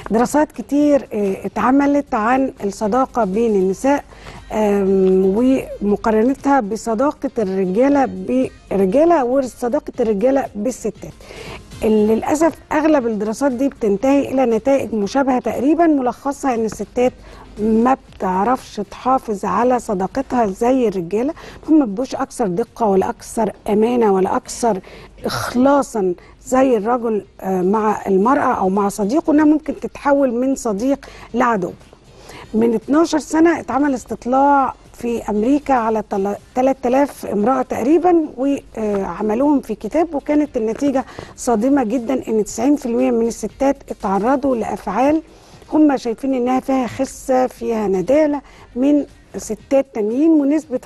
دراسات كتير آه، اتعملت عن الصداقة بين النساء آم، ومقارنتها بصداقة الرجالة بالرجالة وصداقة الرجالة بالستات للأسف أغلب الدراسات دي بتنتهي إلى نتائج مشابهة تقريبا ملخصها إن الستات ما بتعرفش تحافظ على صداقتها زي الرجالة هم ما بيبقوش أكثر دقة ولا أكثر أمانة ولا أكثر إخلاصا زي الرجل آه، مع المرأة أو مع صديقه إنها ممكن تتحول من صديق لعدو من 12 سنة اتعمل استطلاع في أمريكا على تل- 3000 امرأة تقريبا وعملوهم في كتاب وكانت النتيجة صادمة جدا إن 90% من الستات اتعرضوا لأفعال هم شايفين إنها فيها خسة فيها ندالة من ستات تانيين ونسبة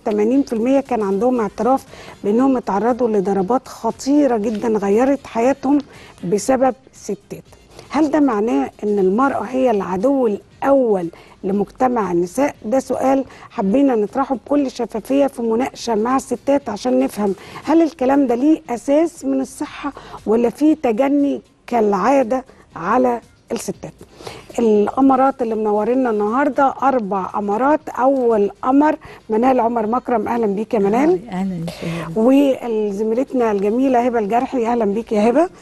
85% كان عندهم اعتراف بأنهم اتعرضوا لضربات خطيرة جدا غيرت حياتهم بسبب ستات هل ده معناه ان المرأة هي العدو الأول لمجتمع النساء؟ ده سؤال حبينا نطرحه بكل شفافية في مناقشة مع الستات عشان نفهم هل الكلام ده ليه أساس من الصحة ولا في تجني كالعادة على الستات الأمارات اللي منورينا النهاردة أربع أمارات أول أمر منال عمر مكرم أهلا بيك يا منال اهلا يا شباب وزميلتنا الجميله هبه الجرحي اهلا بيك يا هبه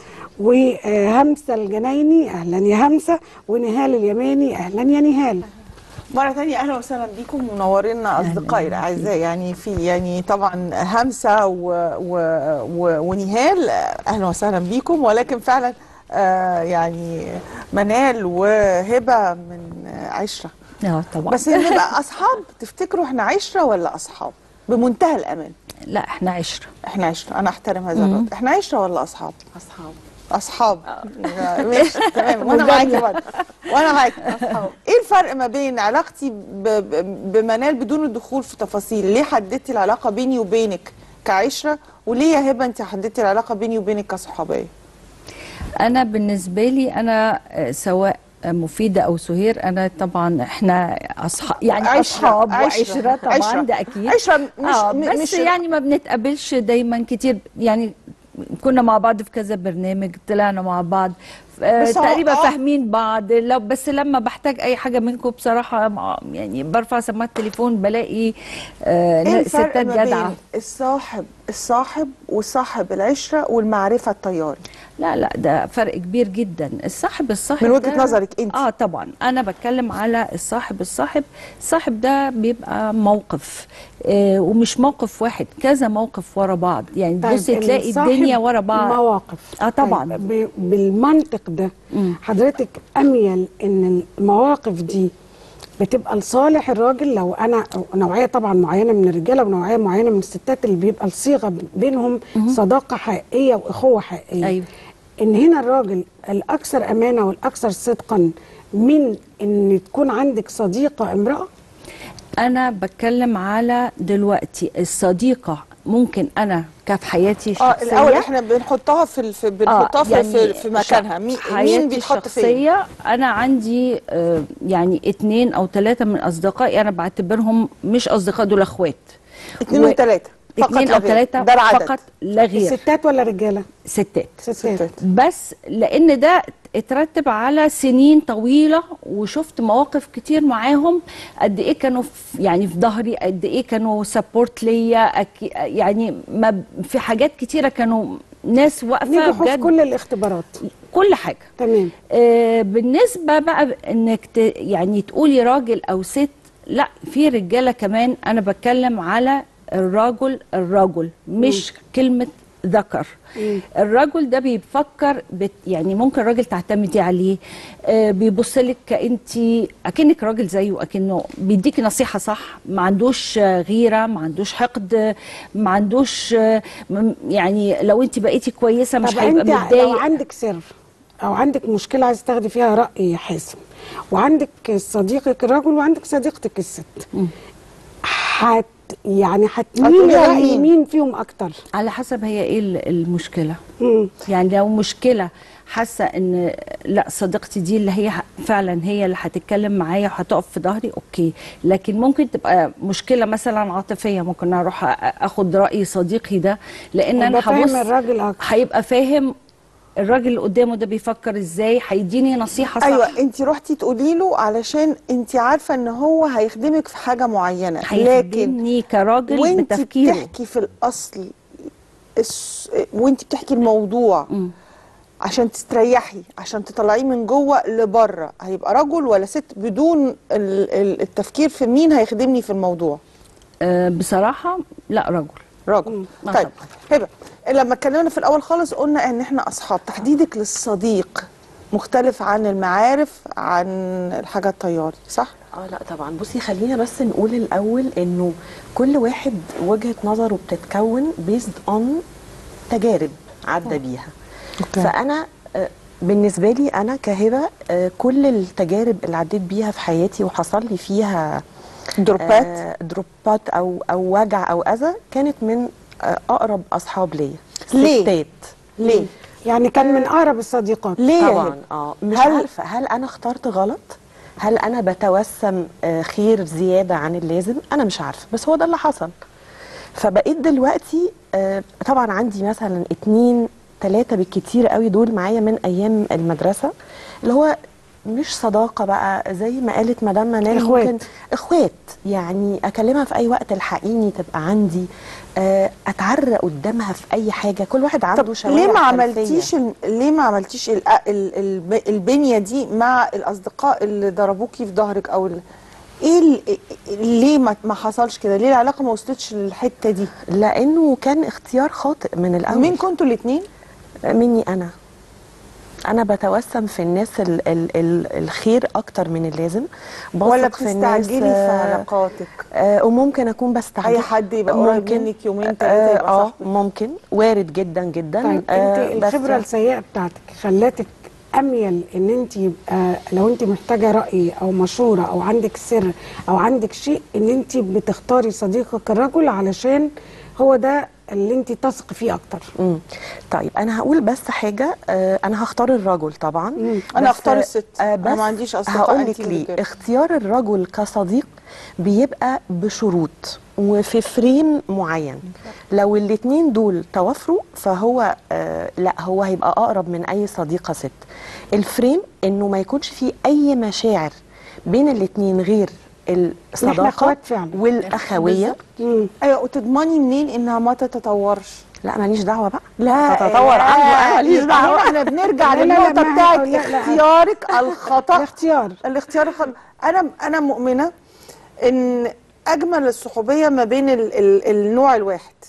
وهمسه الجنايني اهلا يا همسه ونهال اليماني اهلا يا نهال مرة تانية أهلا وسهلا بيكم منورينا أصدقائي الأعزاء يعني في يعني طبعا همسة و و و ونهال أهلا وسهلا بيكم ولكن فعلا آه يعني منال وهبة من آه، عشرة اه طبعا بس نبقى أصحاب تفتكروا إحنا عشرة ولا أصحاب بمنتهى الأمان لا احنا عشرة إحنا عشرة أنا أحترم هذا الرد إحنا عشرة ولا أصحاب اصحاب اصحاب ماشي تمام وانا معاكي برضه وانا معاكي اصحاب ايه الفرق ما بين علاقتي ب- ب- بمنال بدون الدخول في تفاصيل ليه حددتي العلاقه بيني وبينك كعشره وليه يا هبه انت حددتي العلاقه بيني وبينك كصحوبيه انا بالنسبه لي انا آه، سواء مفيدة أو سهير أنا طبعا إحنا أصحاب يعني عشرة، أصحاب عشرة، وعشرة طبعا عشرة. ده أكيد عشرة مش آه م- بس مش يعني ما بنتقابلش دايما كتير يعني كنا مع بعض في كذا برنامج طلعنا مع بعض آه بس هو- تقريبا آه. فاهمين بعض لو بس لما بحتاج اي حاجه منكم بصراحه مع- يعني برفع سماعه التليفون بلاقي آه ايه الفرق ستات ما جدعه بين الصاحب الصاحب وصاحب العشره والمعرفه الطياري لا لا ده فرق كبير جدا الصاحب الصاحب من وجهة ده- نظرك أنت. اه طبعا انا بتكلم على الصاحب الصاحب الصاحب ده بيبقى موقف آه ومش موقف واحد كذا موقف ورا بعض يعني طيب، تبصي تلاقي الصاحب الدنيا ورا بعض مواقف اه طبعا طيب ب- بالمنطق ده حضرتك اميل ان المواقف دي بتبقى لصالح الراجل لو انا نوعيه طبعا معينه من الرجاله ونوعيه معينه من الستات اللي بيبقى الصيغه بينهم صداقه حقيقيه واخوه حقيقيه أيوة. ان هنا الراجل الاكثر امانه والاكثر صدقا من ان تكون عندك صديقه امراه انا بتكلم على دلوقتي الصديقه ممكن انا كفي حياتي اه الشخصيه الاول احنا بنحطها في ال- في بنحطها في, في, في مكانها مين, حياتي مين بيتحط فين الشخصية أنا عندي آه، يعني اتنين أو ثلاثة من أصدقائي أنا بعتبرهم مش أصدقاء دول أخوات اتنين و- وتلاته فقط اتنين لا أو غير. ثلاثة ده العدد فقط لا غير ستات ولا رجاله ستات ستات, ستات. بس لان ده اترتب على سنين طويله وشفت مواقف كتير معاهم قد ايه كانوا في يعني في ظهري قد ايه كانوا سبورت ليا أكي- يعني ما ب- في حاجات كتيره كانوا ناس واقفه نجحوا في بجد كل الاختبارات كل حاجه تمام آه، بالنسبه بقى انك ت يعني تقولي راجل او ست لا في رجاله كمان انا بتكلم على الرجل الرجل مش كلمه ذكر الرجل ده بيفكر بت يعني ممكن راجل تعتمدي عليه آه بيبص لك كانت اكنك راجل زيه اكنه بيديكي نصيحه صح ما عندوش آه، غيره ما عندوش حقد ما عندوش آه، م- يعني لو انت بقيتي كويسه مش طب هيبقى انت لو متضايق عندك سر او عندك مشكله عايز تاخدي فيها راي حاسم وعندك صديقك الرجل وعندك صديقتك الست هت يعني هتميلي هتقولي راي مين؟ مين فيهم اكتر على حسب هي ايه ال- المشكله مم. يعني لو مشكله حاسه ان لا صديقتي دي اللي هي ح- فعلا هي اللي هتتكلم معايا وهتقف في ظهري اوكي لكن ممكن تبقى مشكله مثلا عاطفيه ممكن اروح أ- اخد راي صديقي ده لان وده انا فاهم هبص الراجل اكتر هيبقى فاهم الراجل اللي قدامه ده بيفكر ازاي هيديني نصيحه صح ايوه انت رحتي تقولي له علشان انت عارفه ان هو هيخدمك في حاجه معينه لكن هيخدمني كراجل وانت بتفكيره بتحكي في الاصل الس... وانت بتحكي الموضوع مم. عشان تستريحي عشان تطلعيه من جوه لبره هيبقى رجل ولا ست بدون ال- ال- التفكير في مين هيخدمني في الموضوع آه بصراحه لا رجل راجل آه طيب هبه لما اتكلمنا في الاول خالص قلنا ان احنا اصحاب تحديدك للصديق مختلف عن المعارف عن الحاجه الطياري صح اه لا طبعا بصي خلينا بس نقول الاول انه كل واحد وجهه نظره بتتكون بيزد اون تجارب عدى بيها أوكي. فانا آه، بالنسبه لي انا كهبه آه، كل التجارب اللي عديت بيها في حياتي وحصل لي فيها دروبات آه، دروبات او او وجع او اذى كانت من آه، اقرب اصحاب ليا ليه؟ ستات ليه يعني كان من اقرب الصديقات ليه يا طبعا هبة؟ اه مش هل- عارفه هل انا اخترت غلط هل انا بتوسم آه، خير زياده عن اللازم انا مش عارفه بس هو ده اللي حصل فبقيت دلوقتي آه، طبعا عندي مثلا اتنين تلاتة بالكتير قوي دول معايا من ايام المدرسه اللي هو مش صداقه بقى زي ما قالت مدام منال إخوات. ممكن اخوات يعني اكلمها في اي وقت الحقيني تبقى عندي آه، اتعرق قدامها في اي حاجه كل واحد عنده طب شوارع ليه ما خلفية. عملتيش ال- ليه ما عملتيش ال- ال- الب- البنيه دي مع الاصدقاء اللي ضربوكي في ظهرك او ال- ايه ال- ليه ما ما حصلش كده ليه العلاقه ما وصلتش للحته دي لانه كان اختيار خاطئ من الاول مين كنتوا الاثنين مني انا انا بتوسم في الناس ال ال ال الخير اكتر من اللازم بثق ولا في الناس بتستعجلي في آه، علاقاتك آه وممكن اكون بستعجل اي حد يبقى قريب منك يومين ثلاثه يبقى اه صاحبك ممكن وارد جدا جدا طيب آه انت الخبره بس السيئه بتاعتك خلتك اميل ان انت يبقى لو انت محتاجه راي او مشوره او عندك سر او عندك شيء ان انت بتختاري صديقك الرجل علشان هو ده اللي انت تثقي فيه اكتر مم. طيب انا هقول بس حاجه آه انا هختار الرجل طبعا مم. أنا بس- هختار الست. آه أنا بس ما عنديش أصدقاء هقول أنتي لك اللي ليه كده. اختيار الرجل كصديق بيبقى بشروط وفي فريم معين لو الاتنين دول توافروا فهو آه لا هو هيبقى اقرب من اي صديقه ست الفريم انه ما يكونش فيه اي مشاعر بين الاتنين غير الصداقه إخوات فعلا. والاخويه مم. ايوه وتضمني منين انها ما تتطورش لا ماليش دعوه بقى لا تتطور عنده انا ماليش يبقى دعوه احنا بنرجع لا، لا، لا، للنقطه ما- بتاعت لا، لا. اختيارك الخطا الاختيار الاختيار الخطا انا انا مؤمنه ان اجمل الصحوبيه ما بين ال ال النوع الواحد